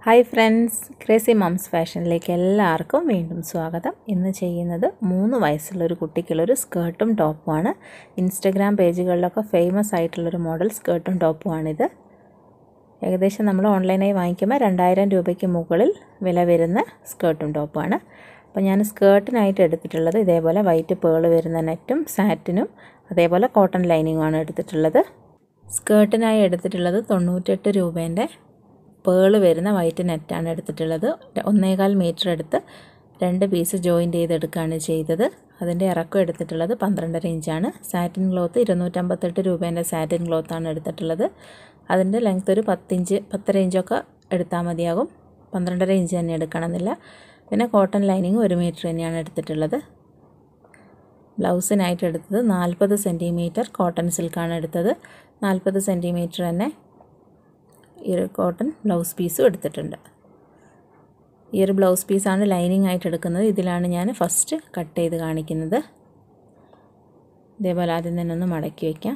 hi friends crazy moms ഫാഷനിലേക്ക് എല്ലാവർക്കും വീണ്ടും സ്വാഗതം ഇന്ന് ചെയ്യുന്നത് മൂന്ന് വയസ്സുള്ളൊരു കുട്ടിക്കുള്ളൊരു സ്കേർട്ടും ടോപ്പുമാണ് ഇൻസ്റ്റഗ്രാം പേജുകളിലൊക്കെ ഫേമസ് ആയിട്ടുള്ളൊരു മോഡൽ സ്കേർട്ടും ടോപ്പുമാണിത് ഏകദേശം നമ്മൾ ഓൺലൈനായി വാങ്ങിക്കുമ്പോൾ രണ്ടായിരം രൂപയ്ക്ക് മുകളിൽ വില വരുന്ന സ്കേർട്ടും ടോപ്പുമാണ് അപ്പോൾ ഞാൻ സ്കേർട്ടിനായിട്ട് എടുത്തിട്ടുള്ളത് ഇതേപോലെ വൈറ്റ് പേള് വരുന്ന നെറ്റും സാറ്റിനും അതേപോലെ കോട്ടൺ ലൈനിങ്ങുമാണ് എടുത്തിട്ടുള്ളത് സ്കേർട്ടിനായി എടുത്തിട്ടുള്ളത് തൊണ്ണൂറ്റെട്ട് രൂപേൻ്റെ പേള് വരുന്ന വൈറ്റ് നെറ്റാണ് എടുത്തിട്ടുള്ളത് ഒന്നേകാൽ മീറ്റർ എടുത്ത് രണ്ട് പീസ് ജോയിൻ്റ് ചെയ്തെടുക്കുകയാണ് ചെയ്തത് അതിൻ്റെ ഇറക്കം എടുത്തിട്ടുള്ളത് പന്ത്രണ്ടര ഇഞ്ചാണ് സാറ്റിൻ ക്ലോത്ത് ഇരുന്നൂറ്റമ്പത്തെട്ട് രൂപേൻ്റെ സാറ്റിൻ ക്ലോത്താണ് എടുത്തിട്ടുള്ളത് അതിൻ്റെ ലെങ്ത് ഒരു പത്തിഞ്ച് പത്തര ഇഞ്ചൊക്കെ എടുത്താൽ മതിയാകും പന്ത്രണ്ടര ഇഞ്ച് തന്നെ എടുക്കണമെന്നില്ല പിന്നെ കോട്ടൺ ലൈനിങ് ഒരു മീറ്റർ തന്നെയാണ് എടുത്തിട്ടുള്ളത് ബ്ലൗസിനായിട്ട് എടുത്തത് നാൽപ്പത് സെൻറ്റിമീറ്റർ കോട്ടൺ സിൽക്കാണ് എടുത്തത് നാൽപ്പത് സെൻറ്റിമീറ്റർ തന്നെ ഈ ഒരു കോട്ടൺ ബ്ലൗസ് പീസും എടുത്തിട്ടുണ്ട് ഈ ഒരു ബ്ലൗസ് പീസാണ് ലൈനിങ് ആയിട്ട് എടുക്കുന്നത് ഇതിലാണ് ഞാൻ ഫസ്റ്റ് കട്ട് ചെയ്ത് കാണിക്കുന്നത് ഇതേപോലെ ആദ്യം തന്നെ ഒന്ന് മടക്കി വയ്ക്കാം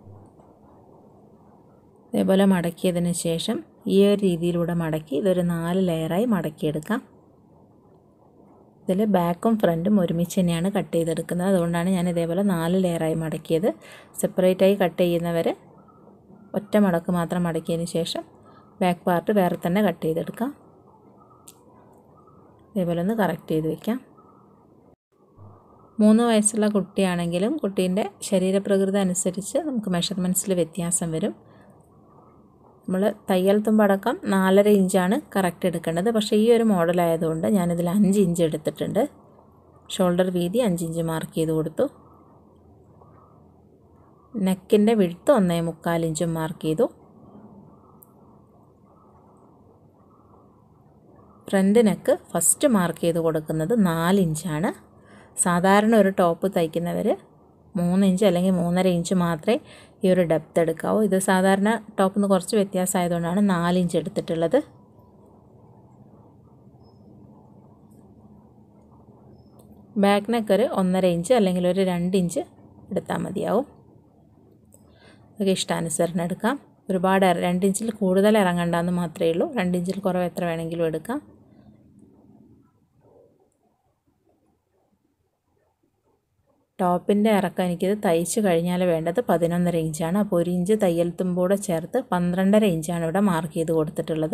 ഇതേപോലെ മടക്കിയതിന് ശേഷം ഈ ഒരു രീതിയിലൂടെ മടക്കി ഇതൊരു നാല് ലെയറായി മടക്കിയെടുക്കാം ഇതിൽ ബാക്കും ഫ്രണ്ടും ഒരുമിച്ച് തന്നെയാണ് കട്ട് ചെയ്തെടുക്കുന്നത് അതുകൊണ്ടാണ് ഞാൻ ഇതേപോലെ നാല് ലെയറായി മടക്കിയത് സെപ്പറേറ്റായി കട്ട് ചെയ്യുന്നവർ ഒറ്റ മടക്ക് മാത്രം മടക്കിയതിന് ശേഷം ബാക്ക് പാർട്ട് വേറെ തന്നെ കട്ട് ചെയ്തെടുക്കാം ഇതേപോലെ ഒന്ന് കറക്റ്റ് ചെയ്ത് വയ്ക്കാം മൂന്ന് വയസ്സുള്ള കുട്ടിയാണെങ്കിലും കുട്ടീൻ്റെ ശരീരപ്രകൃതി അനുസരിച്ച് നമുക്ക് മെഷർമെൻറ്റ്സിൽ വ്യത്യാസം വരും നമ്മൾ തയ്യൽ തുമ്പടക്കം നാലര ഇഞ്ചാണ് കറക്റ്റ് എടുക്കേണ്ടത് പക്ഷേ ഈ ഒരു മോഡലായതുകൊണ്ട് ഞാനിതിൽ അഞ്ച് ഇഞ്ച് എടുത്തിട്ടുണ്ട് ഷോൾഡർ വീതി അഞ്ച് ഇഞ്ച് മാർക്ക് ചെയ്ത് കൊടുത്തു നെക്കിൻ്റെ വിഴുത്ത് ഒന്നേ മുക്കാൽ ഇഞ്ചും മാർക്ക് ചെയ്തു ഫ്രണ്ട് നെക്ക് ഫസ്റ്റ് മാർക്ക് ചെയ്ത് കൊടുക്കുന്നത് നാല് ഇഞ്ചാണ് സാധാരണ ഒരു ടോപ്പ് തയ്ക്കുന്നവർ മൂന്ന് ഇഞ്ച് അല്ലെങ്കിൽ മൂന്നര ഇഞ്ച് മാത്രമേ ഈ ഒരു ഡെപ്ത് എടുക്കാവൂ ഇത് സാധാരണ ടോപ്പിൽ നിന്ന് കുറച്ച് വ്യത്യാസമായതുകൊണ്ടാണ് നാല് ഇഞ്ച് എടുത്തിട്ടുള്ളത് ബാക്ക് നെക്ക് ഒരു ഒന്നര ഇഞ്ച് അല്ലെങ്കിൽ ഒരു രണ്ട് ഇഞ്ച് എടുത്താൽ മതിയാവും ഒക്കെ ഇഷ്ടാനുസരണം എടുക്കാം ഒരുപാട് രണ്ട് ഇഞ്ചിൽ കൂടുതൽ ഇറങ്ങണ്ടെന്ന് മാത്രമേ ഉള്ളൂ രണ്ട് ഇഞ്ചിൽ കുറവ് എത്ര വേണമെങ്കിലും എടുക്കാം ടോപ്പിൻ്റെ ഇറക്കം എനിക്കിത് തയ്ച്ച് കഴിഞ്ഞാൽ വേണ്ടത് പതിനൊന്നര ഇഞ്ചാണ് അപ്പോൾ ഒരു ഇഞ്ച് തയ്യൽ തുമ്പൂടെ ചേർത്ത് പന്ത്രണ്ടര ഇഞ്ചാണ് ഇവിടെ മാർക്ക് ചെയ്ത് കൊടുത്തിട്ടുള്ളത്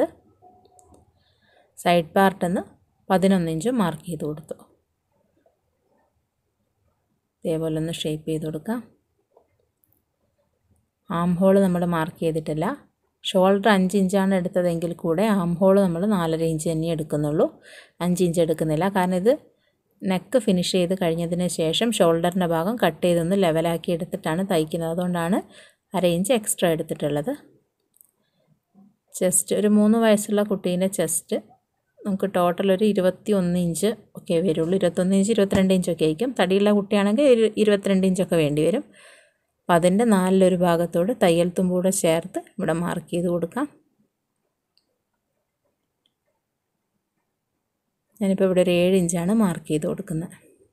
സൈഡ് പാർട്ടെന്ന് പതിനൊന്ന് ഇഞ്ചും മാർക്ക് ചെയ്ത് കൊടുത്തു ഇതേപോലെ ഒന്ന് ഷേപ്പ് ചെയ്ത് കൊടുക്കാം ആം ഹോൾ നമ്മൾ മാർക്ക് ചെയ്തിട്ടില്ല ഷോൾഡർ അഞ്ച് ഇഞ്ചാണ് എടുത്തതെങ്കിൽ കൂടെ ആം ഹോൾ നമ്മൾ നാലര ഇഞ്ച് തന്നെ എടുക്കുന്നുള്ളൂ അഞ്ച് ഇഞ്ച് എടുക്കുന്നില്ല കാരണം ഇത് നെക്ക് ഫിനിഷ് ചെയ്ത് കഴിഞ്ഞതിന് ശേഷം ഷോൾഡറിൻ്റെ ഭാഗം കട്ട് ചെയ്തൊന്ന് ലെവലാക്കി എടുത്തിട്ടാണ് തയ്ക്കുന്നത് അതുകൊണ്ടാണ് അര ഇഞ്ച് എക്സ്ട്രാ എടുത്തിട്ടുള്ളത് ചെസ്റ്റ് ഒരു മൂന്ന് വയസ്സുള്ള കുട്ടീൻ്റെ ചെസ്റ്റ് നമുക്ക് ടോട്ടൽ ഒരു ഇരുപത്തി ഒന്ന് ഇഞ്ച് ഒക്കെ വരുള്ളൂ ഇരുപത്തൊന്ന് ഇഞ്ച് ഇരുപത്തിരണ്ട് ഇഞ്ചൊക്കെ ആയിരിക്കും തടിയുള്ള കുട്ടിയാണെങ്കിൽ ഒരു ഇരുപത്തിരണ്ട് ഇഞ്ചൊക്കെ വേണ്ടി വരും അപ്പം അതിൻ്റെ നാലിലൊരു ഭാഗത്തോട് തയ്യൽ തുമ്പൂടെ ചേർത്ത് ഇവിടെ മാർക്ക് ചെയ്ത് കൊടുക്കാം ഞാനിപ്പോൾ ഇവിടെ ഒരു ഏഴ് ഇഞ്ചാണ് മാർക്ക് ചെയ്ത് കൊടുക്കുന്നത്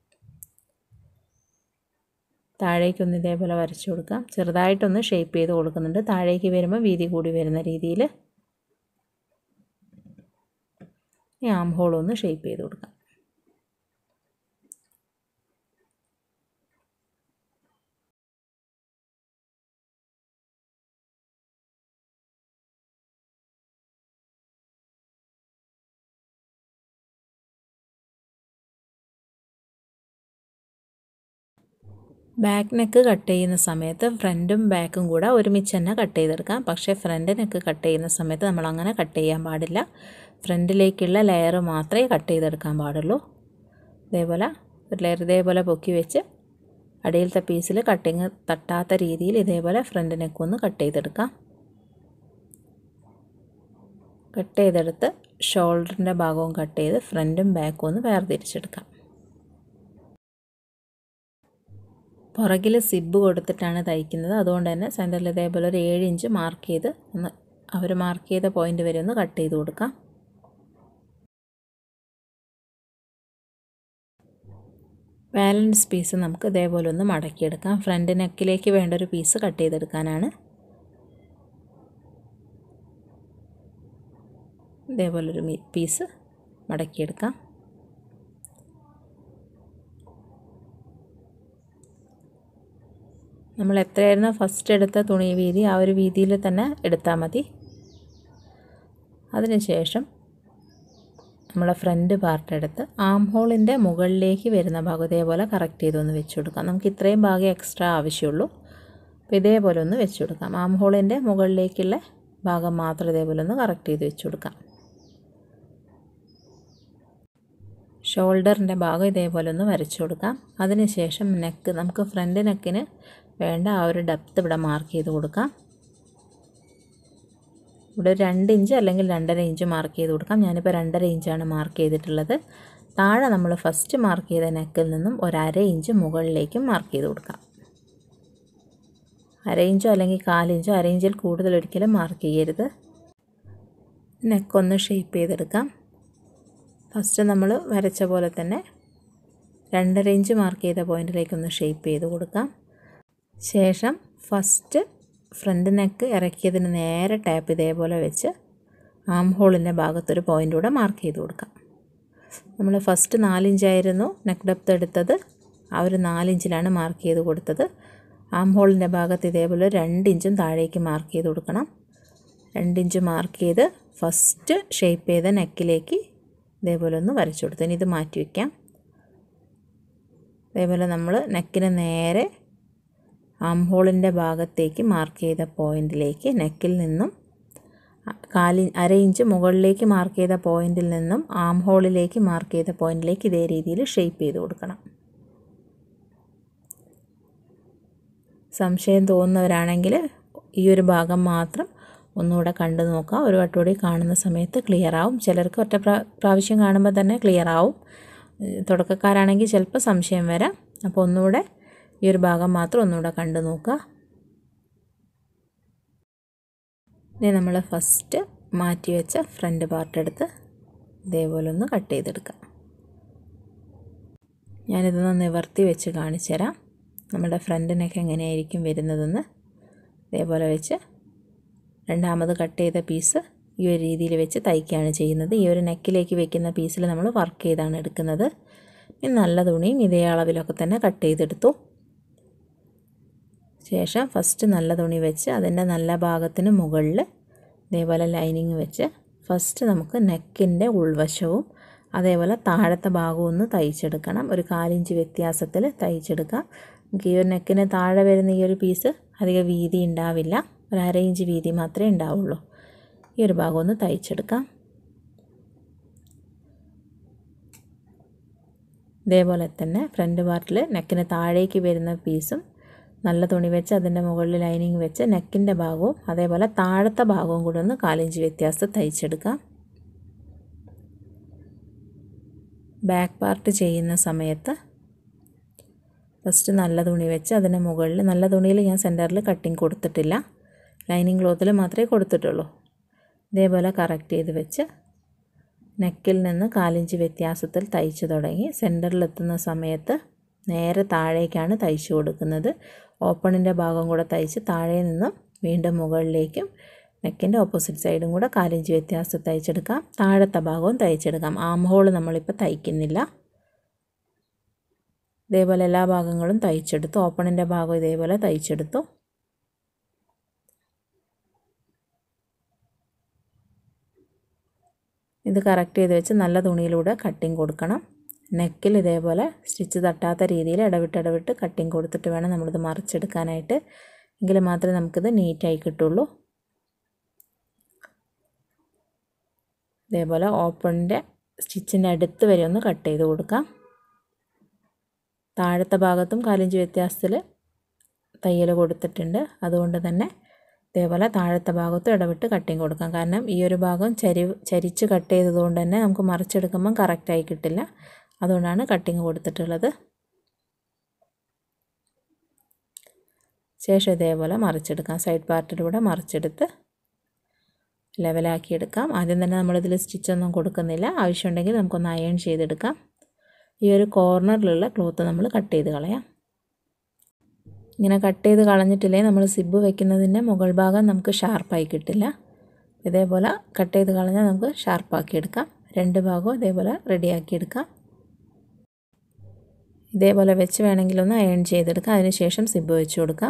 താഴേക്കൊന്ന് ഇതേപോലെ വരച്ചു കൊടുക്കാം ചെറുതായിട്ടൊന്ന് ഷേപ്പ് ചെയ്ത് കൊടുക്കുന്നുണ്ട് താഴേക്ക് വരുമ്പോൾ വീതി കൂടി വരുന്ന രീതിയിൽ ഈ ആം ഹോളൊന്ന് ഷേപ്പ് ചെയ്ത് കൊടുക്കാം ബാക്ക് നെക്ക് കട്ട് ചെയ്യുന്ന സമയത്ത് ഫ്രണ്ടും ബാക്കും കൂടെ ഒരുമിച്ച് തന്നെ കട്ട് ചെയ്തെടുക്കാം പക്ഷേ ഫ്രണ്ട് നെക്ക് കട്ട് ചെയ്യുന്ന സമയത്ത് നമ്മൾ അങ്ങനെ കട്ട് ചെയ്യാൻ പാടില്ല ഫ്രണ്ടിലേക്കുള്ള ലെയർ മാത്രമേ കട്ട് ചെയ്തെടുക്കാൻ പാടുള്ളൂ ഇതേപോലെ ഒരു ലെയർ ഇതേപോലെ പൊക്കി വെച്ച് അടിയിലത്തെ പീസിൽ കട്ടിങ് തട്ടാത്ത രീതിയിൽ ഇതേപോലെ ഫ്രണ്ട് നെക്ക് ഒന്ന് കട്ട് ചെയ്തെടുക്കാം കട്ട് ചെയ്തെടുത്ത് ഷോൾഡറിൻ്റെ ഭാഗവും കട്ട് ചെയ്ത് ഫ്രണ്ടും ബാക്കും ഒന്ന് വേർതിരിച്ചെടുക്കാം പുറകിൽ സിബ് കൊടുത്തിട്ടാണ് തയ്ക്കുന്നത് അതുകൊണ്ട് തന്നെ സെൻറ്ററിൽ ഇതേപോലെ ഒരു ഏഴ് ഇഞ്ച് മാർക്ക് ചെയ്ത് ഒന്ന് അവർ മാർക്ക് ചെയ്ത പോയിൻ്റ് വരെ ഒന്ന് കട്ട് ചെയ്ത് കൊടുക്കാം ബാലൻസ് പീസ് നമുക്ക് ഇതേപോലെ ഒന്ന് മടക്കിയെടുക്കാം ഫ്രണ്ട് നെക്കിലേക്ക് വേണ്ട ഒരു പീസ് കട്ട് ചെയ്തെടുക്കാനാണ് ഇതേപോലൊരു പീസ് മടക്കിയെടുക്കാം നമ്മൾ എത്രയായിരുന്നു ഫസ്റ്റ് എടുത്ത തുണി വീതി ആ ഒരു വീതിയിൽ തന്നെ എടുത്താൽ മതി അതിനുശേഷം നമ്മളെ ഫ്രണ്ട് പാർട്ട് എടുത്ത് ആം ഹോളിൻ്റെ മുകളിലേക്ക് വരുന്ന ഭാഗം ഇതേപോലെ കറക്റ്റ് ചെയ്തൊന്ന് വെച്ച് കൊടുക്കാം നമുക്ക് ഇത്രയും ഭാഗം എക്സ്ട്രാ ആവശ്യമുള്ളൂ അപ്പോൾ ഇതേപോലെ ഒന്ന് വെച്ച് കൊടുക്കാം ആം ഹോളിൻ്റെ മുകളിലേക്കുള്ള ഭാഗം മാത്രം ഇതേപോലെ ഒന്ന് കറക്റ്റ് ചെയ്ത് വെച്ച് കൊടുക്കാം ഷോൾഡറിൻ്റെ ഭാഗം ഇതേപോലെ ഒന്ന് വരച്ചു കൊടുക്കാം അതിനുശേഷം നെക്ക് നമുക്ക് ഫ്രണ്ട് നെക്കിന് വേണ്ട ആ ഒരു ഡെപ്ത് ഇവിടെ മാർക്ക് ചെയ്ത് കൊടുക്കാം ഇവിടെ ഒരു രണ്ട് ഇഞ്ച് അല്ലെങ്കിൽ രണ്ടര ഇഞ്ച് മാർക്ക് ചെയ്ത് കൊടുക്കാം ഞാനിപ്പോൾ രണ്ടര ഇഞ്ചാണ് മാർക്ക് ചെയ്തിട്ടുള്ളത് താഴെ നമ്മൾ ഫസ്റ്റ് മാർക്ക് ചെയ്ത നെക്കിൽ നിന്നും ഒരു അര ഇഞ്ച് മുകളിലേക്കും മാർക്ക് ചെയ്ത് കൊടുക്കാം അര ഇഞ്ചോ അല്ലെങ്കിൽ കാലിഞ്ചോ അര ഇഞ്ചിൽ കൂടുതൽ ഒരിക്കലും മാർക്ക് ചെയ്യരുത് നെക്കൊന്ന് ഷേപ്പ് ചെയ്തെടുക്കാം ഫസ്റ്റ് നമ്മൾ വരച്ച പോലെ തന്നെ രണ്ടര ഇഞ്ച് മാർക്ക് ചെയ്ത പോയിൻറ്റിലേക്കൊന്ന് ഷേപ്പ് ചെയ്ത് കൊടുക്കാം ശേഷം ഫസ്റ്റ് ഫ്രണ്ട് നെക്ക് ഇറക്കിയതിന് നേരെ ടാപ്പ് ഇതേപോലെ വെച്ച് ആം ഹോളിൻ്റെ ഭാഗത്തൊരു പോയിൻ്റ് കൂടെ മാർക്ക് ചെയ്ത് കൊടുക്കാം നമ്മൾ ഫസ്റ്റ് നാലിഞ്ചായിരുന്നു നെക്ക് ഡെപ്ത് എടുത്തത് ആ ഒരു നാലിഞ്ചിലാണ് മാർക്ക് ചെയ്ത് കൊടുത്തത് ആം ഹോളിൻ്റെ ഭാഗത്ത് ഇതേപോലെ രണ്ടിഞ്ചും താഴേക്ക് മാർക്ക് ചെയ്ത് കൊടുക്കണം രണ്ടിഞ്ച് മാർക്ക് ചെയ്ത് ഫസ്റ്റ് ഷേപ്പ് ചെയ്ത നെക്കിലേക്ക് ഇതേപോലെ ഒന്ന് വരച്ചു കൊടുത്തു ഇനി ഇത് മാറ്റി വയ്ക്കാം അതേപോലെ നമ്മൾ നെക്കിന് നേരെ ആം ഹോളിൻ്റെ ഭാഗത്തേക്ക് മാർക്ക് ചെയ്ത പോയിൻറ്റിലേക്ക് നെക്കിൽ നിന്നും കാലി അര ഇഞ്ച് മുകളിലേക്ക് മാർക്ക് ചെയ്ത പോയിൻറ്റിൽ നിന്നും ആം ഹോളിലേക്ക് മാർക്ക് ചെയ്ത പോയിൻറ്റിലേക്ക് ഇതേ രീതിയിൽ ഷേപ്പ് ചെയ്ത് കൊടുക്കണം സംശയം തോന്നുന്നവരാണെങ്കിൽ ഈ ഒരു ഭാഗം മാത്രം ഒന്നുകൂടെ കണ്ടു നോക്കാം ഒരു വട്ടം കൂടി കാണുന്ന സമയത്ത് ക്ലിയർ ആവും ചിലർക്ക് ഒറ്റ പ്രാവശ്യം കാണുമ്പോൾ തന്നെ ക്ലിയർ ആവും തുടക്കക്കാരാണെങ്കിൽ ചിലപ്പോൾ സംശയം വരാം അപ്പോൾ ഒന്നുകൂടെ ഈ ഒരു ഭാഗം മാത്രം ഒന്നുകൂടെ കണ്ടു നോക്കുക ഇനി നമ്മൾ ഫസ്റ്റ് മാറ്റി വെച്ച ഫ്രണ്ട് പാർട്ട് എടുത്ത് ഇതേപോലെ ഒന്ന് കട്ട് ചെയ്തെടുക്കാം ഞാനിതൊന്ന് നിവർത്തി വെച്ച് കാണിച്ചു തരാം നമ്മുടെ ഫ്രണ്ടിനൊക്കെ എങ്ങനെയായിരിക്കും വരുന്നതെന്ന് ഇതേപോലെ വെച്ച് രണ്ടാമത് കട്ട് ചെയ്ത പീസ് ഈ ഒരു രീതിയിൽ വെച്ച് തയ്ക്കുകയാണ് ചെയ്യുന്നത് ഈ ഒരു നെക്കിലേക്ക് വെക്കുന്ന പീസിൽ നമ്മൾ വർക്ക് ചെയ്താണ് എടുക്കുന്നത് ഇനി നല്ല തുണിയും ഇതേ അളവിലൊക്കെ തന്നെ കട്ട് ചെയ്തെടുത്തു ശേഷം ഫസ്റ്റ് നല്ല തുണി വെച്ച് അതിൻ്റെ നല്ല ഭാഗത്തിന് മുകളിൽ ഇതേപോലെ ലൈനിങ് വെച്ച് ഫസ്റ്റ് നമുക്ക് നെക്കിൻ്റെ ഉൾവശവും അതേപോലെ താഴത്തെ ഭാഗവും ഒന്ന് തയ്ച്ചെടുക്കണം ഒരു കാലിഞ്ച് വ്യത്യാസത്തിൽ തയ്ച്ചെടുക്കാം നമുക്ക് ഈ ഒരു നെക്കിന് താഴെ വരുന്ന ഈ ഒരു പീസ് അധികം വീതി ഉണ്ടാവില്ല ഒരു അര ഇഞ്ച് വീതി മാത്രമേ ഉണ്ടാവുള്ളൂ ഈ ഒരു ഭാഗം ഒന്ന് തയ്ച്ചെടുക്കാം ഇതേപോലെ തന്നെ ഫ്രണ്ട് പാർട്ടിൽ നെക്കിന് താഴേക്ക് വരുന്ന പീസും നല്ല തുണി വെച്ച് അതിൻ്റെ മുകളിൽ ലൈനിങ് വെച്ച് നെക്കിൻ്റെ ഭാഗവും അതേപോലെ താഴത്തെ ഭാഗവും കൂടെ ഒന്ന് കാലിഞ്ച് വ്യത്യാസം തയ്ച്ചെടുക്കാം ബാക്ക് പാർട്ട് ചെയ്യുന്ന സമയത്ത് ഫസ്റ്റ് നല്ല തുണി വെച്ച് അതിൻ്റെ മുകളിൽ നല്ല തുണിയിൽ ഞാൻ സെൻറ്ററിൽ കട്ടിങ് കൊടുത്തിട്ടില്ല ലൈനിങ് ക്ലോത്തിൽ മാത്രമേ കൊടുത്തിട്ടുള്ളൂ ഇതേപോലെ കറക്റ്റ് ചെയ്ത് വെച്ച് നെക്കിൽ നിന്ന് കാലിഞ്ച് വ്യത്യാസത്തിൽ തയ്ച്ചു തുടങ്ങി സെൻറ്ററിലെത്തുന്ന സമയത്ത് നേരെ താഴേക്കാണ് തയ്ച്ചു കൊടുക്കുന്നത് ഓപ്പണിൻ്റെ ഭാഗം കൂടെ തയ്ച്ച് താഴെ നിന്നും വീണ്ടും മുകളിലേക്കും നെക്കിൻ്റെ ഓപ്പോസിറ്റ് സൈഡും കൂടെ കാലിഞ്ച് വ്യത്യാസം തയ്ച്ചെടുക്കാം താഴത്തെ ഭാഗവും തയ്ച്ചെടുക്കാം ആം ഹോൾ നമ്മളിപ്പോൾ തയ്ക്കുന്നില്ല ഇതേപോലെ എല്ലാ ഭാഗങ്ങളും തയ്ച്ചെടുത്തു ഓപ്പണിൻ്റെ ഭാഗം ഇതേപോലെ തയ്ച്ചെടുത്തു ഇത് കറക്റ്റ് ചെയ്ത് വെച്ച് നല്ല തുണിയിലൂടെ കട്ടിങ് കൊടുക്കണം നെക്കിൽ ഇതേപോലെ സ്റ്റിച്ച് തട്ടാത്ത രീതിയിൽ ഇടവിട്ട് ഇടവിട്ട് കട്ടിങ് കൊടുത്തിട്ട് വേണം നമ്മളിത് മറിച്ചെടുക്കാനായിട്ട് എങ്കിൽ മാത്രമേ നമുക്കിത് നീറ്റായി കിട്ടുള്ളൂ ഇതേപോലെ ഓപ്പണിൻ്റെ സ്റ്റിച്ചിൻ്റെ അടുത്ത് വരെ ഒന്ന് കട്ട് ചെയ്ത് കൊടുക്കാം താഴത്തെ ഭാഗത്തും കാലിഞ്ച് വ്യത്യാസത്തിൽ തയ്യൽ കൊടുത്തിട്ടുണ്ട് അതുകൊണ്ട് തന്നെ ഇതേപോലെ താഴത്തെ ഭാഗത്തും ഇടവിട്ട് കട്ടിങ് കൊടുക്കാം കാരണം ഈ ഒരു ഭാഗം ചരിവ് ചരിച്ച് കട്ട് ചെയ്തതുകൊണ്ട് തന്നെ നമുക്ക് മറിച്ചെടുക്കുമ്പം കറക്റ്റായി കിട്ടില്ല അതുകൊണ്ടാണ് കട്ടിങ് കൊടുത്തിട്ടുള്ളത് ശേഷം ഇതേപോലെ മറിച്ചെടുക്കാം സൈഡ് പാർട്ടിലൂടെ മറിച്ചെടുത്ത് ലെവലാക്കി എടുക്കാം ആദ്യം തന്നെ നമ്മളിതിൽ സ്റ്റിച്ചൊന്നും കൊടുക്കുന്നില്ല ആവശ്യമുണ്ടെങ്കിൽ നമുക്കൊന്ന് അയൺ ചെയ്തെടുക്കാം ഈ ഒരു കോർണറിലുള്ള ക്ലോത്ത് നമ്മൾ കട്ട് ചെയ്ത് കളയാം ഇങ്ങനെ കട്ട് ചെയ്ത് കളഞ്ഞിട്ടില്ലെങ്കിൽ നമ്മൾ സിബ് വെക്കുന്നതിൻ്റെ മുകൾ ഭാഗം നമുക്ക് ഷാർപ്പായി കിട്ടില്ല ഇതേപോലെ കട്ട് ചെയ്ത് കളഞ്ഞാൽ നമുക്ക് ഷാർപ്പാക്കി എടുക്കാം രണ്ട് ഭാഗവും ഇതേപോലെ റെഡിയാക്കി എടുക്കാം ഇതേപോലെ വെച്ച് വേണമെങ്കിലൊന്ന് അയൺ ചെയ്തെടുക്കാം അതിനുശേഷം സിബ് വെച്ച് കൊടുക്കാം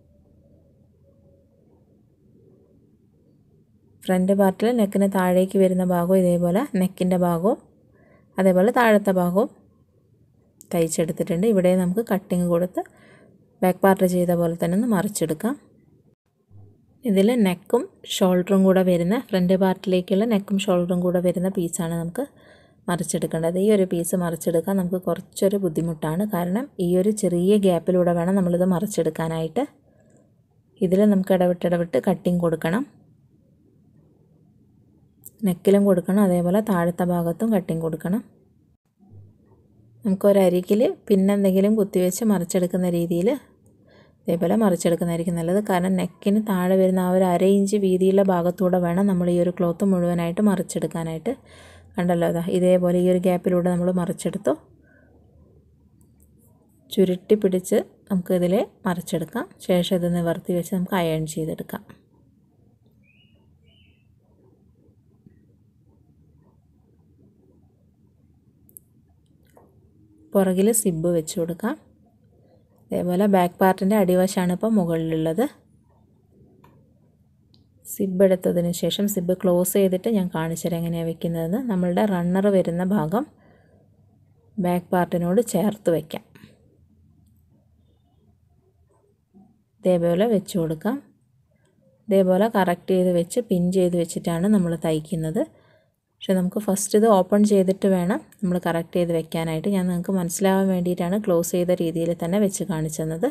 ഫ്രണ്ട് പാർട്ടിൽ നെക്കിന് താഴേക്ക് വരുന്ന ഭാഗവും ഇതേപോലെ നെക്കിൻ്റെ ഭാഗവും അതേപോലെ താഴത്തെ ഭാഗവും തയ്ച്ചെടുത്തിട്ടുണ്ട് ഇവിടെ നമുക്ക് കട്ടിങ് കൊടുത്ത് ബാക്ക് പാർട്ട് ചെയ്ത പോലെ തന്നെ ഒന്ന് മറിച്ചെടുക്കാം ഇതിൽ നെക്കും ഷോൾഡറും കൂടെ വരുന്ന ഫ്രണ്ട് പാർട്ടിലേക്കുള്ള നെക്കും ഷോൾഡറും കൂടെ വരുന്ന പീസാണ് നമുക്ക് മറിച്ചെടുക്കേണ്ടത് ഈ ഒരു പീസ് മറിച്ചെടുക്കാൻ നമുക്ക് കുറച്ചൊരു ബുദ്ധിമുട്ടാണ് കാരണം ഈ ഒരു ചെറിയ ഗ്യാപ്പിലൂടെ വേണം നമ്മളിത് മറിച്ചെടുക്കാനായിട്ട് ഇതിൽ നമുക്ക് ഇടവിട്ട് ഇടവിട്ട് കട്ടിങ് കൊടുക്കണം നെക്കിലും കൊടുക്കണം അതേപോലെ താഴത്തെ ഭാഗത്തും കട്ടിങ് കൊടുക്കണം നമുക്കൊരരികിൽ പിന്നെന്തെങ്കിലും കുത്തിവെച്ച് മറിച്ചെടുക്കുന്ന രീതിയിൽ ഇതേപോലെ മറിച്ചെടുക്കുന്നതായിരിക്കും നല്ലത് കാരണം നെക്കിന് താഴെ വരുന്ന ആ ഒരു അര ഇഞ്ച് വീതിയുള്ള ഭാഗത്തൂടെ വേണം നമ്മൾ ഈ ഒരു ക്ലോത്ത് മുഴുവനായിട്ട് മറിച്ചെടുക്കാനായിട്ട് കണ്ടല്ലോ അതാ ഇതേപോലെ ഈ ഒരു ഗ്യാപ്പിലൂടെ നമ്മൾ മറിച്ചെടുത്തു ചുരുട്ടി പിടിച്ച് നമുക്ക് ഇതിൽ മറിച്ചെടുക്കാം ശേഷം ഇത് നിവർത്തി വെച്ച് നമുക്ക് അയൺ ചെയ്തെടുക്കാം പുറകിൽ സിബ് വെച്ച് കൊടുക്കാം അതേപോലെ ബാക്ക് പാർട്ടിൻ്റെ അടിവശമാണ് ഇപ്പോൾ മുകളിലുള്ളത് സിബ് എടുത്തതിന് ശേഷം സിബ് ക്ലോസ് ചെയ്തിട്ട് ഞാൻ കാണിച്ചുതരാം എങ്ങനെയാണ് വെക്കുന്നതെന്ന് നമ്മളുടെ റണ്ണർ വരുന്ന ഭാഗം ബാക്ക് പാർട്ടിനോട് ചേർത്ത് വയ്ക്കാം ഇതേപോലെ വെച്ച് കൊടുക്കാം ഇതേപോലെ കറക്റ്റ് ചെയ്ത് വെച്ച് പിൻ ചെയ്ത് വെച്ചിട്ടാണ് നമ്മൾ തയ്ക്കുന്നത് പക്ഷെ നമുക്ക് ഫസ്റ്റ് ഇത് ഓപ്പൺ ചെയ്തിട്ട് വേണം നമ്മൾ കറക്റ്റ് ചെയ്ത് വെക്കാനായിട്ട് ഞാൻ നിങ്ങൾക്ക് മനസ്സിലാവാൻ വേണ്ടിയിട്ടാണ് ക്ലോസ് ചെയ്ത രീതിയിൽ തന്നെ വെച്ച് കാണിച്ചത്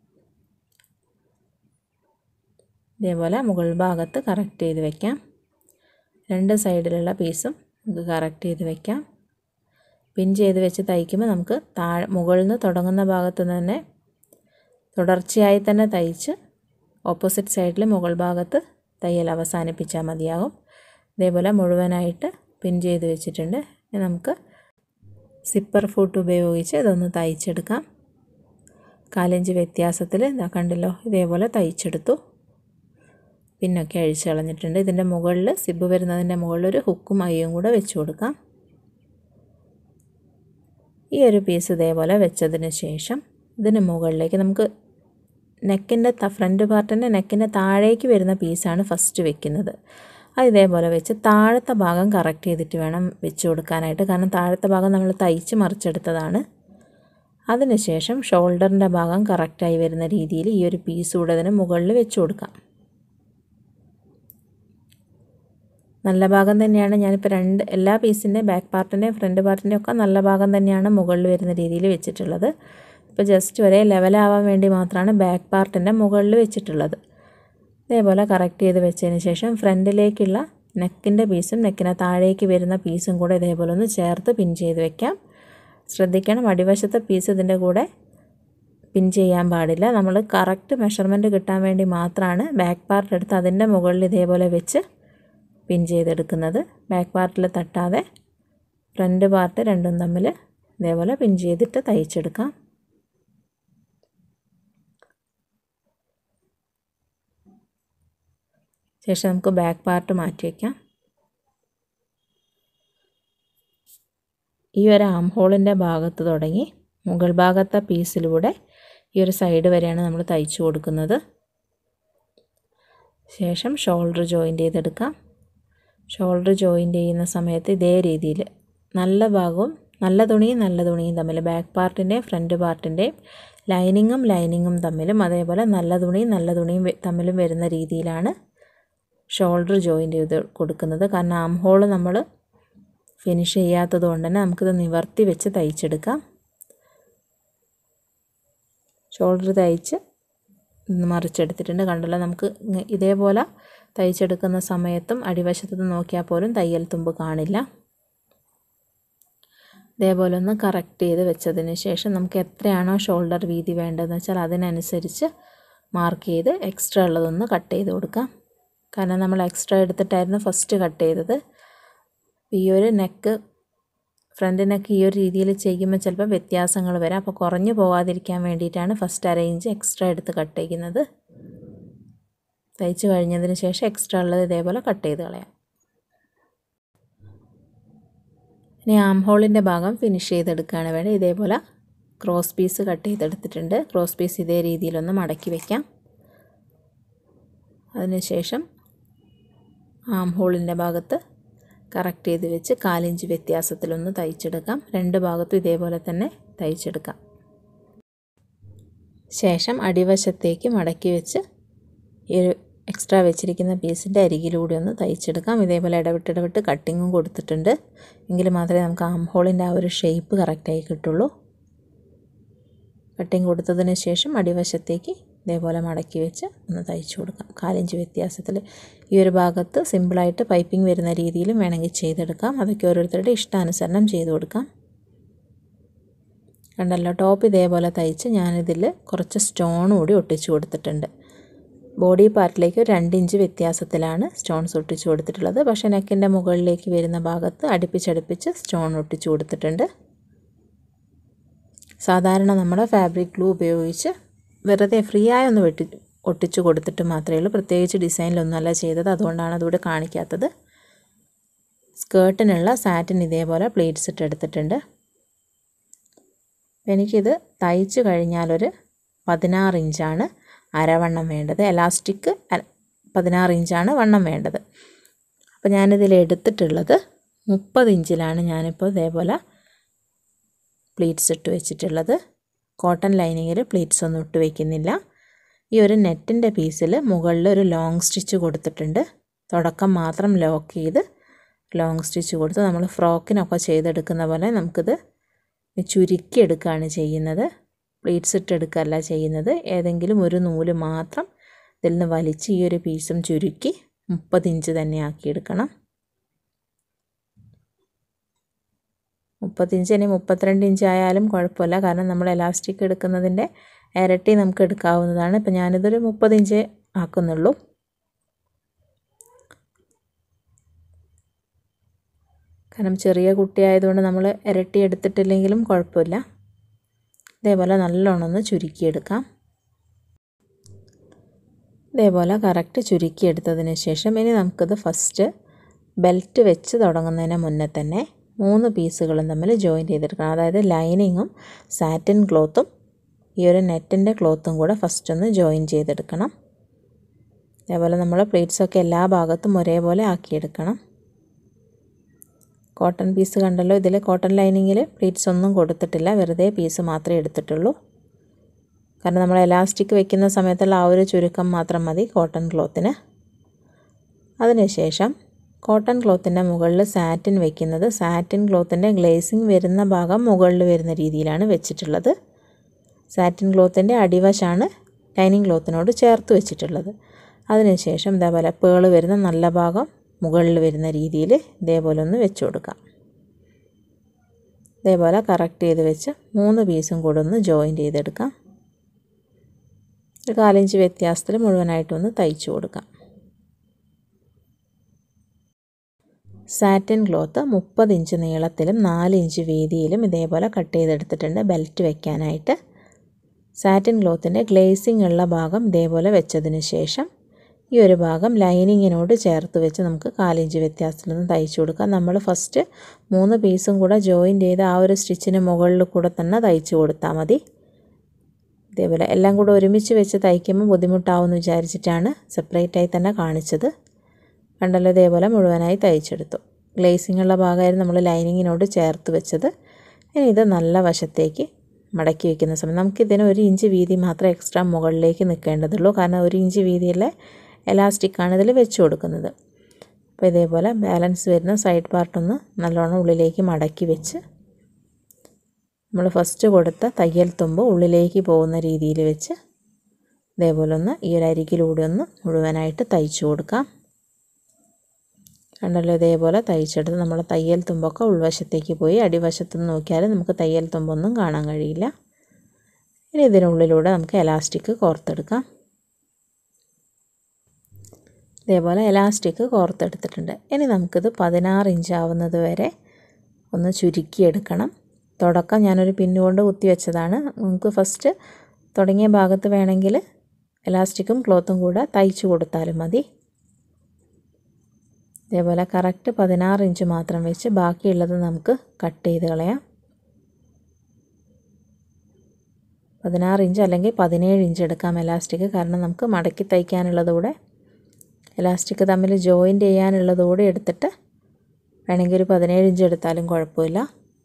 ഇതേപോലെ മുകൾ ഭാഗത്ത് കറക്റ്റ് ചെയ്ത് വെക്കാം രണ്ട് സൈഡിലുള്ള പീസും നമുക്ക് കറക്റ്റ് ചെയ്ത് വെക്കാം പിൻ ചെയ്ത് വെച്ച് തയ്ക്കുമ്പോൾ നമുക്ക് താഴെ മുകളിൽ നിന്ന് തുടങ്ങുന്ന ഭാഗത്ത് തന്നെ തുടർച്ചയായി തന്നെ തയ്ച്ച് ഓപ്പോസിറ്റ് സൈഡിൽ മുകൾ ഭാഗത്ത് തയ്യൽ അവസാനിപ്പിച്ചാൽ മതിയാകും ഇതേപോലെ മുഴുവനായിട്ട് പിൻ ചെയ്ത് വെച്ചിട്ടുണ്ട് ഇനി നമുക്ക് സിപ്പർ ഫൂട്ട് ഉപയോഗിച്ച് ഇതൊന്ന് തയ്ച്ചെടുക്കാം കാലഞ്ച് വ്യത്യാസത്തിൽ ഇതാ കണ്ടല്ലോ ഇതേപോലെ തയ്ച്ചെടുത്തു പിന്നൊക്കെ അഴിച്ച് കളഞ്ഞിട്ടുണ്ട് ഇതിൻ്റെ മുകളിൽ സിബ് വരുന്നതിൻ്റെ മുകളിൽ ഒരു ഹുക്കും അയ്യും കൂടെ വെച്ച് കൊടുക്കാം ഈ ഒരു പീസ് ഇതേപോലെ വെച്ചതിന് ശേഷം ഇതിന് മുകളിലേക്ക് നമുക്ക് നെക്കിൻ്റെ ഫ്രണ്ട് പാർട്ടിൻ്റെ നെക്കിൻ്റെ താഴേക്ക് വരുന്ന പീസാണ് ഫസ്റ്റ് വെക്കുന്നത് അത് ഇതേപോലെ വെച്ച് താഴത്തെ ഭാഗം കറക്റ്റ് ചെയ്തിട്ട് വേണം വെച്ച് കൊടുക്കാനായിട്ട് കാരണം താഴത്തെ ഭാഗം നമ്മൾ തയ്ച്ച് മറിച്ചെടുത്തതാണ് അതിനുശേഷം ഷോൾഡറിൻ്റെ ഭാഗം കറക്റ്റായി വരുന്ന രീതിയിൽ ഈ ഒരു പീസ് കൂടെ അതിന് മുകളിൽ വെച്ച് കൊടുക്കാം നല്ല ഭാഗം തന്നെയാണ് ഞാനിപ്പോൾ രണ്ട് എല്ലാ പീസിൻ്റെയും ബാക്ക് പാർട്ടിൻ്റെയും ഫ്രണ്ട് പാർട്ടിൻ്റെയും ഒക്കെ നല്ല ഭാഗം തന്നെയാണ് മുകളിൽ വരുന്ന രീതിയിൽ വെച്ചിട്ടുള്ളത് ഇപ്പോൾ ജസ്റ്റ് ഒരേ ലെവലാവാൻ വേണ്ടി മാത്രമാണ് ബാക്ക് പാർട്ടിൻ്റെ മുകളിൽ വെച്ചിട്ടുള്ളത് ഇതേപോലെ കറക്റ്റ് ചെയ്ത് വെച്ചതിന് ശേഷം ഫ്രണ്ടിലേക്കുള്ള നെക്കിൻ്റെ പീസും നെക്കിന് താഴേക്ക് വരുന്ന പീസും കൂടെ ഇതേപോലെ ഒന്ന് ചേർത്ത് പിൻ ചെയ്ത് വെക്കാം ശ്രദ്ധിക്കണം അടിവശത്തെ പീസ് ഇതിൻ്റെ കൂടെ പിൻ ചെയ്യാൻ പാടില്ല നമ്മൾ കറക്റ്റ് മെഷർമെൻറ്റ് കിട്ടാൻ വേണ്ടി മാത്രമാണ് ബാക്ക് പാർട്ട് എടുത്ത് അതിൻ്റെ മുകളിൽ ഇതേപോലെ വെച്ച് പിൻ ചെയ്തെടുക്കുന്നത് ബാക്ക് പാർട്ടിൽ തട്ടാതെ ഫ്രണ്ട് പാർട്ട് രണ്ടും തമ്മിൽ ഇതേപോലെ പിൻ ചെയ്തിട്ട് തയ്ച്ചെടുക്കാം ശേഷം നമുക്ക് ബാക്ക് പാർട്ട് മാറ്റി വയ്ക്കാം ഈ ഒരു ആം ഹോളിൻ്റെ ഭാഗത്ത് തുടങ്ങി മുകൾ ഭാഗത്തെ പീസിലൂടെ ഈ ഒരു സൈഡ് വരെയാണ് നമ്മൾ തയ്ച്ചു കൊടുക്കുന്നത് ശേഷം ഷോൾഡർ ജോയിൻ്റ് ചെയ്തെടുക്കാം ഷോൾഡർ ജോയിൻ്റ് ചെയ്യുന്ന സമയത്ത് ഇതേ രീതിയിൽ നല്ല ഭാഗവും നല്ല തുണിയും നല്ല തുണിയും തമ്മിൽ ബാക്ക് പാർട്ടിൻ്റെയും ഫ്രണ്ട് പാർട്ടിൻ്റെയും ലൈനിങ്ങും ലൈനിങ്ങും തമ്മിലും അതേപോലെ നല്ല തുണിയും നല്ല തുണിയും തമ്മിലും വരുന്ന രീതിയിലാണ് ഷോൾഡർ ജോയിൻ്റ് ചെയ്ത് കൊടുക്കുന്നത് കാരണം ആം ഹോൾ നമ്മൾ ഫിനിഷ് ചെയ്യാത്തത് കൊണ്ട് തന്നെ നമുക്കിത് നിവർത്തി വെച്ച് തയ്ച്ചെടുക്കാം ഷോൾഡർ തയ്ച്ച് മറിച്ചെടുത്തിട്ടുണ്ട് കണ്ടല്ലോ നമുക്ക് ഇതേപോലെ തയ്ച്ചെടുക്കുന്ന സമയത്തും അടിവശത്ത് നിന്ന് നോക്കിയാൽ പോലും തയ്യൽ തുമ്പ് കാണില്ല ഇതേപോലെ ഒന്ന് കറക്റ്റ് ചെയ്ത് വെച്ചതിന് ശേഷം നമുക്ക് എത്രയാണോ ഷോൾഡർ വീതി വേണ്ടതെന്ന് വെച്ചാൽ അതിനനുസരിച്ച് മാർക്ക് ചെയ്ത് എക്സ്ട്രാ ഉള്ളതൊന്ന് കട്ട് ചെയ്ത് കൊടുക്കാം കാരണം നമ്മൾ എക്സ്ട്രാ എടുത്തിട്ടായിരുന്നു ഫസ്റ്റ് കട്ട് ചെയ്തത് ഈ ഒരു നെക്ക് ഫ്രണ്ട് നെക്ക് ഈ ഒരു രീതിയിൽ ചെയ്യുമ്പോൾ ചിലപ്പോൾ വ്യത്യാസങ്ങൾ വരാം അപ്പോൾ കുറഞ്ഞു പോകാതിരിക്കാൻ വേണ്ടിയിട്ടാണ് ഫസ്റ്റ് അറേഞ്ച് എക്സ്ട്രാ എടുത്ത് കട്ട് ചെയ്യുന്നത് തയ്ച്ച് കഴിഞ്ഞതിന് ശേഷം എക്സ്ട്രാ ഉള്ളത് ഇതേപോലെ കട്ട് ചെയ്ത് കളയാം ഇനി ആം ഹോളിൻ്റെ ഭാഗം ഫിനിഷ് ചെയ്തെടുക്കുകയാണ് വേണ്ടത് ഇതേപോലെ ക്രോസ് പീസ് കട്ട് ചെയ്തെടുത്തിട്ടുണ്ട് ക്രോസ് പീസ് ഇതേ രീതിയിലൊന്ന് മടക്കി വയ്ക്കാം അതിനുശേഷം ആം ഹോളിൻ്റെ ഭാഗത്ത് കറക്റ്റ് ചെയ്ത് വെച്ച് കാലിഞ്ച് വ്യത്യാസത്തിലൊന്ന് തയ്ച്ചെടുക്കാം രണ്ട് ഭാഗത്തും ഇതേപോലെ തന്നെ തയ്ച്ചെടുക്കാം ശേഷം അടിവശത്തേക്ക് മടക്കി വെച്ച് ഈ ഒരു എക്സ്ട്രാ വെച്ചിരിക്കുന്ന പീസിൻ്റെ അരികിലൂടെ ഒന്ന് തയ്ച്ചെടുക്കാം ഇതേപോലെ ഇടവിട്ട് ഇടവിട്ട് കട്ടിങ്ങും കൊടുത്തിട്ടുണ്ട് എങ്കിൽ മാത്രമേ നമുക്ക് ആം ഹോളിൻ്റെ ആ ഒരു ഷേപ്പ് കറക്റ്റായി കിട്ടുള്ളൂ കട്ടിങ് കൊടുത്തതിന് ശേഷം അടിവശത്തേക്ക് ഇതേപോലെ മടക്കി വെച്ച് ഒന്ന് തയ്ച്ചു കൊടുക്കാം കാലിഞ്ച് വ്യത്യാസത്തിൽ ഈ ഒരു ഭാഗത്ത് സിമ്പിളായിട്ട് പൈപ്പിംഗ് വരുന്ന രീതിയിലും വേണമെങ്കിൽ ചെയ്തെടുക്കാം അതൊക്കെ ഓരോരുത്തരുടെ ഇഷ്ടാനുസരണം ചെയ്ത് കൊടുക്കാം കണ്ടല്ലോ ടോപ്പ് ഇതേപോലെ തയ്ച്ച് ഞാനിതിൽ കുറച്ച് സ്റ്റോൺ കൂടി ഒട്ടിച്ചു കൊടുത്തിട്ടുണ്ട് ബോഡി പാർട്ടിലേക്ക് ഒരു രണ്ട് ഇഞ്ച് വ്യത്യാസത്തിലാണ് സ്റ്റോൺസ് ഒട്ടിച്ചു കൊടുത്തിട്ടുള്ളത് പക്ഷേ നെക്കിൻ്റെ മുകളിലേക്ക് വരുന്ന ഭാഗത്ത് അടുപ്പിച്ചടുപ്പിച്ച് സ്റ്റോൺ ഒട്ടിച്ചു കൊടുത്തിട്ടുണ്ട് സാധാരണ നമ്മൾ ഫാബ്രിക് ഗ്ലൂ ഉപയോഗിച്ച് വെറുതെ ഫ്രീ ആയി ഒന്ന് വെട്ടി ഒട്ടിച്ചു കൊടുത്തിട്ട് മാത്രമേ ഉള്ളൂ പ്രത്യേകിച്ച് ഡിസൈനിലൊന്നുമല്ല ചെയ്തത് അതുകൊണ്ടാണ് അതിവിടെ കാണിക്കാത്തത് സ്കേർട്ടിനുള്ള സാറ്റിൻ ഇതേപോലെ പ്ലേറ്റ്സ് ഇട്ട് എടുത്തിട്ടുണ്ട് എനിക്കിത് തയ്ച്ച് കഴിഞ്ഞാലൊരു പതിനാറ് ഇഞ്ചാണ് അരവണ്ണം വേണ്ടത് എലാസ്റ്റിക് പതിനാറ് ഇഞ്ചാണ് വണ്ണം വേണ്ടത് അപ്പോൾ ഞാനിതിൽ എടുത്തിട്ടുള്ളത് മുപ്പത് ഇഞ്ചിലാണ് ഞാനിപ്പോൾ ഇതേപോലെ പ്ലീറ്റ്സ് ഇട്ട് വെച്ചിട്ടുള്ളത് കോട്ടൺ ലൈനിങ്ങിൽ പ്ലീറ്റ്സ് ഒന്നും ഇട്ട് വയ്ക്കുന്നില്ല ഈ ഒരു നെറ്റിൻ്റെ പീസിൽ മുകളിൽ ഒരു ലോങ് സ്റ്റിച്ച് കൊടുത്തിട്ടുണ്ട് തുടക്കം മാത്രം ലോക്ക് ചെയ്ത് ലോങ് സ്റ്റിച്ച് കൊടുത്ത് നമ്മൾ ഫ്രോക്കിനൊക്കെ ചെയ്തെടുക്കുന്ന പോലെ നമുക്കിത് ചുരുക്കിയെടുക്കുകയാണ് ചെയ്യുന്നത് പ്ലീറ്റ്സ് ഇട്ടെടുക്കുകയല്ല ചെയ്യുന്നത് ഏതെങ്കിലും ഒരു നൂല് മാത്രം ഇതിൽ നിന്ന് വലിച്ച് ഈ ഒരു പീസും ചുരുക്കി മുപ്പത് ഇഞ്ച് തന്നെ ആക്കിയെടുക്കണം മുപ്പത്തിഞ്ച് ഇനി മുപ്പത്തിരണ്ട് ഇഞ്ച് ആയാലും കുഴപ്പമില്ല കാരണം നമ്മൾ എലാസ്റ്റിക് എടുക്കുന്നതിൻ്റെ ഇരട്ടി നമുക്ക് എടുക്കാവുന്നതാണ് ഇപ്പം ഞാനിതൊരു മുപ്പത് ഇഞ്ച് ആക്കുന്നുള്ളൂ കാരണം ചെറിയ കുട്ടിയായതുകൊണ്ട് നമ്മൾ ഇരട്ടി എടുത്തിട്ടില്ലെങ്കിലും കുഴപ്പമില്ല ഇതേപോലെ നല്ലോണം ഒന്ന് ചുരുക്കിയെടുക്കാം ഇതേപോലെ കറക്റ്റ് ചുരുക്കിയെടുത്തതിന് ശേഷം ഇനി നമുക്കിത് ഫസ്റ്റ് ബെൽറ്റ് വെച്ച് തുടങ്ങുന്നതിന് മുന്നേ തന്നെ മൂന്ന് പീസുകളും തമ്മിൽ ജോയിൻ ചെയ്തെടുക്കണം അതായത് ലൈനിങ്ങും സാറ്റിൻ ക്ലോത്തും ഈ ഒരു നെറ്റിൻ്റെ ക്ലോത്തും കൂടെ ഫസ്റ്റ് ഒന്ന് ജോയിൻ ചെയ്തെടുക്കണം അതേപോലെ നമ്മൾ പ്ലേറ്റ്സൊക്കെ എല്ലാ ഭാഗത്തും ഒരേപോലെ ആക്കിയെടുക്കണം കോട്ടൺ പീസ് കണ്ടല്ലോ ഇതിൽ കോട്ടൺ ലൈനിങ്ങിൽ പ്ലീറ്റ്സ് ഒന്നും കൊടുത്തിട്ടില്ല വെറുതെ പീസ് മാത്രമേ എടുത്തിട്ടുള്ളൂ കാരണം നമ്മൾ എലാസ്റ്റിക് വെക്കുന്ന സമയത്തുള്ള ആ ഒരു ചുരുക്കം മാത്രം മതി കോട്ടൺ ക്ലോത്തിന് അതിനുശേഷം കോട്ടൺ ക്ലോത്തിൻ്റെ മുകളിൽ സാറ്റിൻ വെക്കുന്നത് സാറ്റിൻ ക്ലോത്തിൻ്റെ ഗ്ലേസിങ് വരുന്ന ഭാഗം മുകളിൽ വരുന്ന രീതിയിലാണ് വെച്ചിട്ടുള്ളത് സാറ്റിൻ ക്ലോത്തിൻ്റെ അടിവശമാണ് ലൈനിങ് ക്ലോത്തിനോട് ചേർത്ത് വെച്ചിട്ടുള്ളത് അതിനുശേഷം ഇതേപോലെ പേള് വരുന്ന നല്ല ഭാഗം മുകളിൽ വരുന്ന രീതിയിൽ ഇതേപോലെ ഒന്ന് വെച്ച് കൊടുക്കാം ഇതേപോലെ കറക്റ്റ് ചെയ്ത് വെച്ച് മൂന്ന് പീസും കൂടെ ഒന്ന് ജോയിൻ ചെയ്തെടുക്കാം ഒരു കാലിഞ്ച് വ്യത്യാസത്തിൽ മുഴുവനായിട്ടൊന്ന് തയ്ച്ചു കൊടുക്കാം സാറ്റിൻ ക്ലോത്ത് മുപ്പത് ഇഞ്ച് നീളത്തിലും നാല് ഇഞ്ച് വീതിയിലും ഇതേപോലെ കട്ട് ചെയ്തെടുത്തിട്ടുണ്ട് ബെൽറ്റ് വെക്കാനായിട്ട് സാറ്റിൻ ക്ലോത്തിൻ്റെ ഗ്ലേസിംഗ് ഉള്ള ഭാഗം ഇതേപോലെ വെച്ചതിന് ശേഷം ഈ ഒരു ഭാഗം ലൈനിങ്ങിനോട് ചേർത്ത് വെച്ച് നമുക്ക് കാലിഞ്ച് വ്യത്യാസത്തിൽ നിന്ന് തയ്ച്ചു കൊടുക്കാം നമ്മൾ ഫസ്റ്റ് മൂന്ന് പീസും കൂടെ ജോയിൻ ചെയ്ത് ആ ഒരു സ്റ്റിച്ചിന് മുകളിൽ കൂടെ തന്നെ തയ്ച്ചു കൊടുത്താൽ മതി ഇതേപോലെ എല്ലാം കൂടെ ഒരുമിച്ച് വെച്ച് തയ്ക്കുമ്പോൾ ബുദ്ധിമുട്ടാവുമെന്ന് വിചാരിച്ചിട്ടാണ് സെപ്പറേറ്റായി തന്നെ കാണിച്ചത് കണ്ടല്ലോ ഇതേപോലെ മുഴുവനായി തയ്ച്ചെടുത്തു ഗ്ലേസിംഗ് ഉള്ള ഭാഗമായിരുന്നു നമ്മൾ ലൈനിങ്ങിനോട് ചേർത്ത് വെച്ചത് ഇനി ഇത് നല്ല വശത്തേക്ക് മടക്കി വയ്ക്കുന്ന സമയം നമുക്കിതിന് ഒരു ഇഞ്ച് വീതി മാത്രമേ എക്സ്ട്രാ മുകളിലേക്ക് നിൽക്കേണ്ടതുള്ളൂ കാരണം ഒരു ഇഞ്ച് വീതിയിലെ എലാസ്റ്റിക്കാണ് ഇതിൽ വെച്ച് കൊടുക്കുന്നത് അപ്പോൾ ഇതേപോലെ ബാലൻസ് വരുന്ന സൈഡ് പാർട്ടൊന്ന് നല്ലോണം ഉള്ളിലേക്ക് മടക്കി വെച്ച് നമ്മൾ ഫസ്റ്റ് കൊടുത്ത തയ്യൽ തുമ്പ് ഉള്ളിലേക്ക് പോകുന്ന രീതിയിൽ വെച്ച് ഇതേപോലെ ഒന്ന് ഈ ഒരു അരികിലൂടെ ഒന്ന് മുഴുവനായിട്ട് തയ്ച്ചു കൊടുക്കാം കണ്ടല്ലോ ഇതേപോലെ തയ്ച്ചെടുത്ത് നമ്മൾ തയ്യൽ തുമ്പൊക്കെ ഉൾവശത്തേക്ക് പോയി അടിവശത്ത് നിന്ന് നോക്കിയാൽ നമുക്ക് തയ്യൽ തുമ്പൊന്നും കാണാൻ കഴിയില്ല ഇനി ഇതിനുള്ളിലൂടെ നമുക്ക് എലാസ്റ്റിക് കോർത്തെടുക്കാം ഇതേപോലെ എലാസ്റ്റിക് കോർത്തെടുത്തിട്ടുണ്ട് ഇനി നമുക്കിത് പതിനാറ് ഇഞ്ച് ആവുന്നത് വരെ ഒന്ന് ചുരുക്കിയെടുക്കണം തുടക്കം ഞാനൊരു പിന്നുകൊണ്ട് കുത്തി വെച്ചതാണ് നമുക്ക് ഫസ്റ്റ് തുടങ്ങിയ ഭാഗത്ത് വേണമെങ്കിൽ എലാസ്റ്റിക്കും ക്ലോത്തും കൂടെ തയ്ച്ചു കൊടുത്താലും മതി ഇതേപോലെ കറക്റ്റ് പതിനാറ് ഇഞ്ച് മാത്രം വെച്ച് ബാക്കിയുള്ളത് നമുക്ക് കട്ട് ചെയ്ത് കളയാം പതിനാറ് ഇഞ്ച് അല്ലെങ്കിൽ പതിനേഴ് ഇഞ്ച് എടുക്കാം എലാസ്റ്റിക് കാരണം നമുക്ക് മടക്കി തയ്ക്കാനുള്ളത് കൂടെ എലാസ്റ്റിക് തമ്മിൽ ജോയിൻ്റ് ചെയ്യാനുള്ളത് കൂടെ എടുത്തിട്ട് വേണമെങ്കിൽ ഒരു പതിനേഴ് ഇഞ്ച് എടുത്താലും കുഴപ്പമില്ല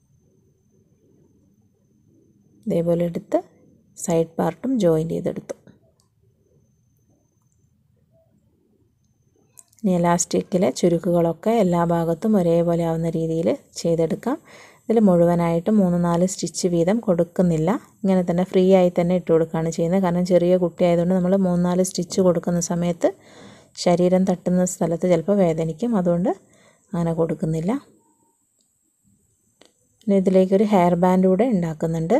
ഇതേപോലെ എടുത്ത് സൈഡ് പാർട്ടും ജോയിൻ്റ് ചെയ്തെടുത്തു ഇനി എലാസ്റ്റിക്കിലെ ചുരുക്കുകളൊക്കെ എല്ലാ ഭാഗത്തും ഒരേപോലെ ആവുന്ന രീതിയിൽ ചെയ്തെടുക്കാം ഇതിൽ മുഴുവനായിട്ട് മൂന്ന് നാല് സ്റ്റിച്ച് വീതം കൊടുക്കുന്നില്ല ഇങ്ങനെ തന്നെ ഫ്രീ ആയി തന്നെ ഇട്ട് കൊടുക്കുകയാണ് ചെയ്യുന്നത് കാരണം ചെറിയ കുട്ടിയായതുകൊണ്ട് നമ്മൾ മൂന്ന് നാല് സ്റ്റിച്ച് കൊടുക്കുന്ന സമയത്ത് ശരീരം തട്ടുന്ന സ്ഥലത്ത് ചിലപ്പോൾ വേദനിക്കും അതുകൊണ്ട് അങ്ങനെ കൊടുക്കുന്നില്ല പിന്നെ ഇതിലേക്കൊരു ഹെയർ ബാൻഡ് കൂടെ ഉണ്ടാക്കുന്നുണ്ട്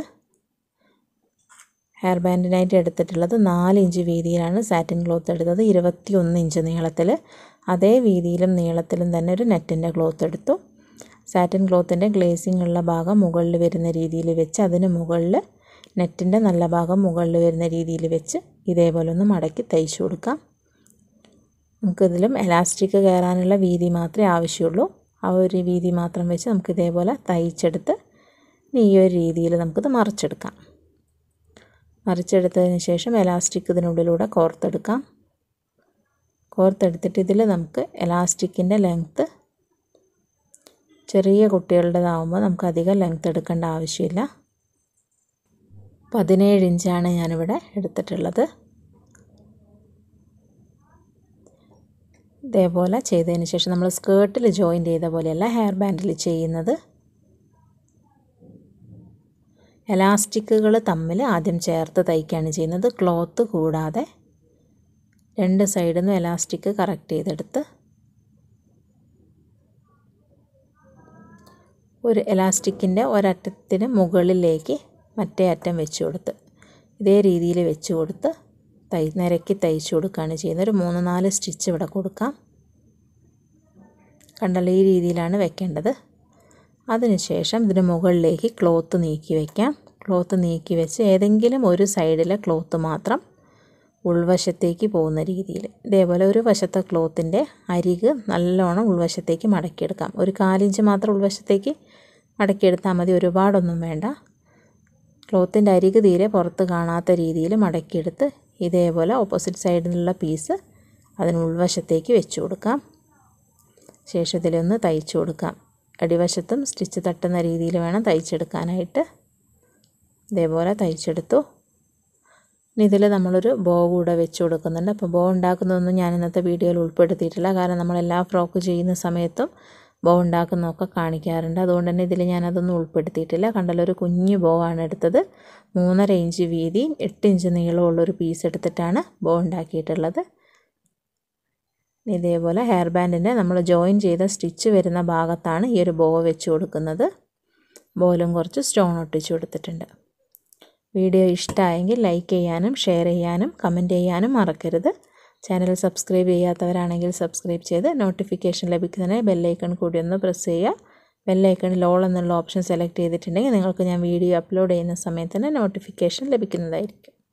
ഹെയർ ബാൻഡിനായിട്ട് എടുത്തിട്ടുള്ളത് നാല് ഇഞ്ച് വീതിയിലാണ് സാറ്റിൻ ക്ലോത്ത് എടുത്തത് ഇരുപത്തി ഒന്ന് ഇഞ്ച് നീളത്തിൽ അതേ വീതിയിലും നീളത്തിലും തന്നെ ഒരു നെറ്റിൻ്റെ ക്ലോത്ത് എടുത്തു സാറ്റിൻ ക്ലോത്തിൻ്റെ ഗ്ലേസിംഗ് ഉള്ള ഭാഗം മുകളിൽ വരുന്ന രീതിയിൽ വെച്ച് അതിന് മുകളിൽ നെറ്റിൻ്റെ നല്ല ഭാഗം മുകളിൽ വരുന്ന രീതിയിൽ വെച്ച് ഇതേപോലെ ഒന്ന് മടക്കി തയ്ച്ചു കൊടുക്കാം നമുക്കിതിലും എലാസ്റ്റിക് കയറാനുള്ള വീതി മാത്രമേ ആവശ്യമുള്ളൂ ആ ഒരു വീതി മാത്രം വെച്ച് നമുക്ക് ഇതേപോലെ തയ്ച്ചെടുത്ത് ഈ ഒരു രീതിയിൽ നമുക്കിത് മറിച്ചെടുക്കാം മറിച്ചെടുത്തതിന് ശേഷം എലാസ്റ്റിക് ഇതിനുള്ളിലൂടെ കോർത്തെടുക്കാം കോർത്തെടുത്തിട്ട് ഇതിൽ നമുക്ക് എലാസ്റ്റിക്കിൻ്റെ ലെങ്ത്ത് ചെറിയ കുട്ടികളുടേതാവുമ്പോൾ നമുക്ക് അധികം ലെങ്ത്ത് എടുക്കേണ്ട ആവശ്യമില്ല പതിനേഴ് ഇഞ്ചാണ് ഞാനിവിടെ എടുത്തിട്ടുള്ളത് ഇതേപോലെ ചെയ്തതിന് ശേഷം നമ്മൾ സ്കേർട്ടിൽ ജോയിൻ ചെയ്ത പോലെയല്ല ഹെയർ ബാൻഡിൽ ചെയ്യുന്നത് എലാസ്റ്റിക്കുകൾ തമ്മിൽ ആദ്യം ചേർത്ത് തയ്ക്കുകയാണ് ചെയ്യുന്നത് ക്ലോത്ത് കൂടാതെ രണ്ട് സൈഡിൽ നിന്നും എലാസ്റ്റിക് കറക്റ്റ് ചെയ്തെടുത്ത് ഒരു എലാസ്റ്റിക്കിൻ്റെ ഒരറ്റത്തിന് മുകളിലേക്ക് മറ്റേ അറ്റം വെച്ച് കൊടുത്ത് ഇതേ രീതിയിൽ വെച്ച് കൊടുത്ത് തൈ നിരക്കി തയ്ച്ചു കൊടുക്കുകയാണ് ചെയ്യുന്നത് ഒരു മൂന്ന് നാല് സ്റ്റിച്ച് ഇവിടെ കൊടുക്കാം കണ്ടല്ലോ ഈ രീതിയിലാണ് വെക്കേണ്ടത് അതിനുശേഷം ഇതിന് മുകളിലേക്ക് ക്ലോത്ത് നീക്കി വയ്ക്കാം ക്ലോത്ത് നീക്കി വെച്ച് ഏതെങ്കിലും ഒരു സൈഡിലെ ക്ലോത്ത് മാത്രം ഉൾവശത്തേക്ക് പോകുന്ന രീതിയിൽ ഇതേപോലെ ഒരു വശത്തെ ക്ലോത്തിൻ്റെ അരിക് നല്ലോണം ഉൾവശത്തേക്ക് മടക്കിയെടുക്കാം ഒരു കാലിഞ്ച് മാത്രം ഉൾവശത്തേക്ക് മടക്കിയെടുത്താൽ മതി ഒരുപാടൊന്നും വേണ്ട ക്ലോത്തിൻ്റെ അരിക് തീരെ പുറത്ത് കാണാത്ത രീതിയിൽ മടക്കിയെടുത്ത് ഇതേപോലെ ഓപ്പോസിറ്റ് സൈഡിൽ നിന്നുള്ള പീസ് അതിന് ഉൾവശത്തേക്ക് വെച്ച് കൊടുക്കാം ശേഷം ഇതിലൊന്ന് തയ്ച്ചു കൊടുക്കാം അടിവശത്തും സ്റ്റിച്ച് തട്ടുന്ന രീതിയിൽ വേണം തയ്ച്ചെടുക്കാനായിട്ട് ഇതേപോലെ തയ്ച്ചെടുത്തു ഇനി ഇതിൽ നമ്മളൊരു ബോ കൂടെ വെച്ച് കൊടുക്കുന്നുണ്ട് അപ്പോൾ ബോ ഉണ്ടാക്കുന്നതൊന്നും ഞാൻ ഇന്നത്തെ വീഡിയോയിൽ ഉൾപ്പെടുത്തിയിട്ടില്ല കാരണം നമ്മൾ എല്ലാ ഫ്രോക്ക് ചെയ്യുന്ന സമയത്തും ബോ ഉണ്ടാക്കുന്നതൊക്കെ കാണിക്കാറുണ്ട് അതുകൊണ്ട് തന്നെ ഇതിൽ ഞാനതൊന്നും ഉൾപ്പെടുത്തിയിട്ടില്ല കണ്ടല്ലോ ഒരു കുഞ്ഞു ബോ ആണ് എടുത്തത് മൂന്നര ഇഞ്ച് വീതിയും എട്ട് ഇഞ്ച് നീളമുള്ളൊരു പീസ് എടുത്തിട്ടാണ് ബോ ഉണ്ടാക്കിയിട്ടുള്ളത് ഇതേപോലെ ഹെയർ ബാൻഡിൻ്റെ നമ്മൾ ജോയിൻ ചെയ്ത സ്റ്റിച്ച് വരുന്ന ഭാഗത്താണ് ഈ ഒരു ബോ വെച്ച് കൊടുക്കുന്നത് ബോലും കുറച്ച് സ്റ്റോൺ ഒട്ടിച്ച് കൊടുത്തിട്ടുണ്ട് വീഡിയോ ഇഷ്ടമായെങ്കിൽ ലൈക്ക് ചെയ്യാനും ഷെയർ ചെയ്യാനും കമൻറ്റ് ചെയ്യാനും മറക്കരുത് ചാനൽ സബ്സ്ക്രൈബ് ചെയ്യാത്തവരാണെങ്കിൽ സബ്സ്ക്രൈബ് ചെയ്ത് നോട്ടിഫിക്കേഷൻ ലഭിക്കുന്നതിന് ബെല്ലൈക്കൺ കൂടി ഒന്ന് പ്രസ് ചെയ്യുക ബെല്ലൈക്കണിൽ ഓൾ എന്നുള്ള ഓപ്ഷൻ സെലക്ട് ചെയ്തിട്ടുണ്ടെങ്കിൽ നിങ്ങൾക്ക് ഞാൻ വീഡിയോ അപ്ലോഡ് ചെയ്യുന്ന സമയത്ത് തന്നെ നോട്ടിഫിക്കേഷൻ ലഭിക്കുന്നതായിരിക്കും